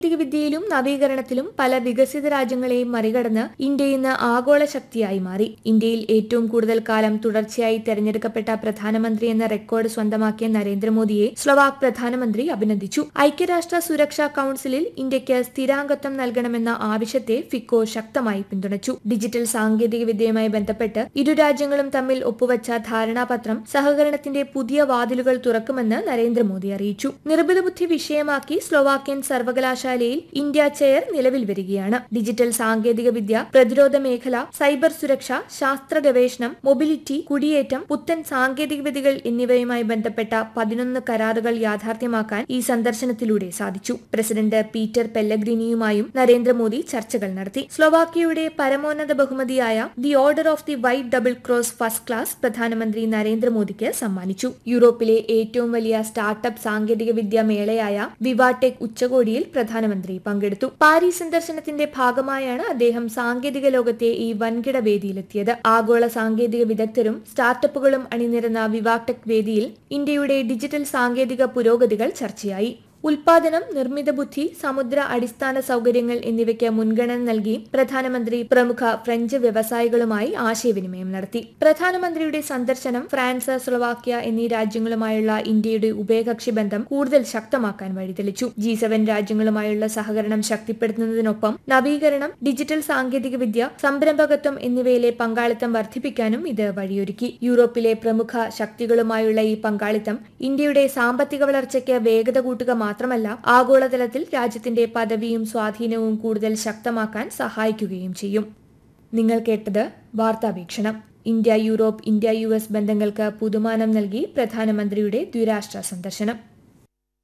വിദ്യയിലും നവീകരണത്തിലും പല വികസിത രാജ്യങ്ങളെയും മറികടന്ന് ഇന്ത്യ ഇന്ന് ആഗോള ശക്തിയായി മാറി ഇന്ത്യയിൽ ഏറ്റവും കൂടുതൽ കാലം തുടർച്ചയായി തെരഞ്ഞെടുക്കപ്പെട്ട പ്രധാനമന്ത്രി എന്ന റെക്കോർഡ് സ്വന്തമാക്കിയ നരേന്ദ്രമോദിയെ സ്ലൊവാക് പ്രധാനമന്ത്രി അഭിനന്ദിച്ചു ഐക്യരാഷ്ട്ര സുരക്ഷാ കൌൺസിലിൽ ഇന്ത്യയ്ക്ക് സ്ഥിരാംഗത്വം നൽകണമെന്ന ആവശ്യത്തെ ഫിക്കോ ശക്തമായി പിന്തുണച്ചു ഡിജിറ്റൽ സാങ്കേതിക വിദ്യയുമായി ബന്ധപ്പെട്ട് ഇരു രാജ്യങ്ങളും തമ്മിൽ ഒപ്പുവച്ച ധാരണാപത്രം സഹകരണത്തിന്റെ പുതിയ വാതിലുകൾ തുറക്കുമെന്ന് നരേന്ദ്രമോദി അറിയിച്ചു നിർമ്മിത ബുദ്ധി വിഷയമാക്കി സ്ലൊവാക്യൻ സർവകലാശാലയിൽ ഇന്ത്യ ചെയർ നിലവിൽ വരികയാണ് ഡിജിറ്റൽ സാങ്കേതിക വിദ്യ പ്രതിരോധ മേഖല സൈബർ സുരക്ഷ ശാസ്ത്ര ഗവേഷണം മൊബിലിറ്റി കുടിയേറ്റം പുത്തൻ സാങ്കേതിക വിദ്യകൾ എന്നിവയുമായി ബന്ധപ്പെട്ട പതിനൊന്ന് കരാറുകൾ യാഥാർത്ഥ്യമാക്കാൻ ഈ സന്ദർശനത്തിലൂടെ സാധിച്ചു പ്രസിഡന്റ് പീറ്റർ പെല്ലഗ്രിനിയുമായും നരേന്ദ്രമോദി ചർച്ചകൾ നടത്തി സ്ലൊവാക്യയുടെ പരമോന്നത ബഹുമതിയായ the order of the white double cross first class പ്രധാനമന്ത്രി നരേന്ദ്രമോദിക്ക് സമ്മാനിച്ചു യൂറോപ്പിലെ ഏറ്റവും വലിയ സ്റ്റാർട്ടപ്പ് സാങ്കേതിക വിദ്യ മേളയായ വിവാടെക് ഉച്ചകോടിയിൽ പ്രധാനമന്ത്രി പങ്കെടുത്തു പാരീസ് സന്ദർശനത്തിന്റെ ഭാഗമായാണ് അദ്ദേഹം സാങ്കേതിക ലോകത്തെ ഈ വൻകിട വേദിയിലെത്തിയത് ആഗോള സാങ്കേതിക വിദഗ്ധരും സ്റ്റാർട്ടപ്പുകളും അണിനിരന്ന വിവാടെക് വേദിയിൽ ഇന്ത്യയുടെ ഡിജിറ്റൽ സാങ്കേതിക പുരോഗതികൾ ചർച്ചയായി ഉൽപാദനം നിർമ്മിത ബുദ്ധി സമുദ്ര അടിസ്ഥാന സൗകര്യങ്ങൾ എന്നിവയ്ക്ക് മുൻഗണന നൽകി പ്രധാനമന്ത്രി പ്രമുഖ ഫ്രഞ്ച് വ്യവസായികളുമായി ആശയവിനിമയം നടത്തി പ്രധാനമന്ത്രിയുടെ സന്ദർശനം ഫ്രാൻസ് സ്ലൊവാക്യ എന്നീ രാജ്യങ്ങളുമായുള്ള ഇന്ത്യയുടെ ഉഭയകക്ഷി ബന്ധം കൂടുതൽ ശക്തമാക്കാൻ വഴിതെളിച്ചു ജി സെവൻ രാജ്യങ്ങളുമായുള്ള സഹകരണം ശക്തിപ്പെടുത്തുന്നതിനൊപ്പം നവീകരണം ഡിജിറ്റൽ സാങ്കേതിക വിദ്യ സംരംഭകത്വം എന്നിവയിലെ പങ്കാളിത്തം വർദ്ധിപ്പിക്കാനും ഇത് വഴിയൊരുക്കി യൂറോപ്പിലെ പ്രമുഖ ശക്തികളുമായുള്ള ഈ പങ്കാളിത്തം ഇന്ത്യയുടെ സാമ്പത്തിക വളർച്ചയ്ക്ക് വേഗത കൂട്ടുക മാത്രമല്ല ആഗോളതലത്തിൽ രാജ്യത്തിന്റെ പദവിയും സ്വാധീനവും കൂടുതൽ ശക്തമാക്കാൻ സഹായിക്കുകയും ചെയ്യും നിങ്ങൾ കേട്ടത് വാർത്താവീക്ഷണം India Europe India U S ബന്ധങ്ങൾക്ക് പുതുമാനം നൽകി പ്രധാനമന്ത്രിയുടെ ദ്വിരാഷ്ട്ര സന്ദർശനം